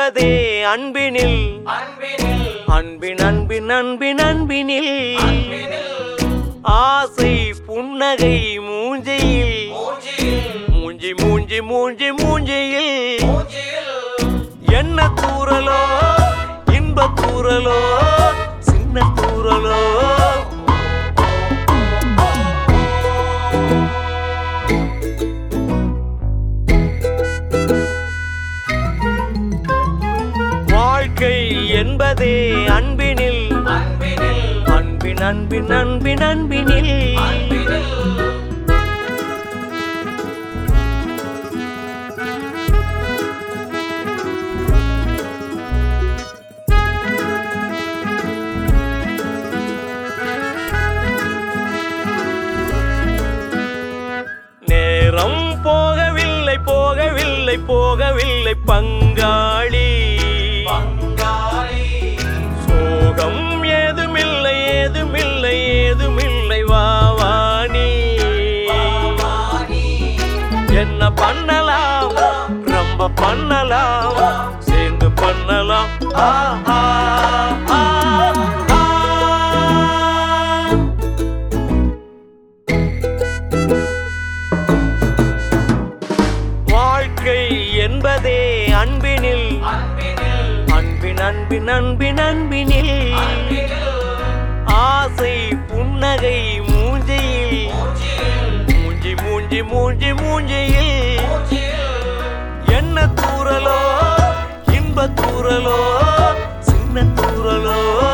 என்பதே அன்பினில் அன்பினில் அன்பின் அன்பின் அன்பின் அன்பினில் அன்பினில் ஆசை புன்னகை மூஞ்சையில் மூஞ்சியில் மூஞ்சி மூஞ்சி மூஞ்சி மூஞ்சியில் மூஞ்சியில் என்ன தூரலோ இன்ப தூரலோ சின்ன தூரலோ வாழ்க்கை என்பதே அன்பினில் அன்பினில் அன்பின் அன்பின் அன்பின் அன்பினில் அன்பினில் நேரம் போகவில்லை போகவில்லை போகவில்லை பங்காளி பங்காளி சோகம் ஏதுமில்லை ஏதுமில்லை ஏதுமில்லை வாவானி வாணி என்ன பண்ணலாம் ரொம்ப பண்ணலாம் சேர்ந்து பண்ணலாம் ஆ, ஆ, ஆ, ஆ. வாழ்க்கை என்பதே அன்பினில் அன்பினில் அன்பின் அன்பின் அன்பின் அன்பினில் அன்பினில் ஆசை புன்னகை மூஞ்சையில் மூஞ்சியில் மூஞ்சி மூஞ்சி மூஞ்சி மூஞ்சியில் மூஞ்சியில் என்ன தூரலோ இன்ப தூரலோ சின்ன தூரலோ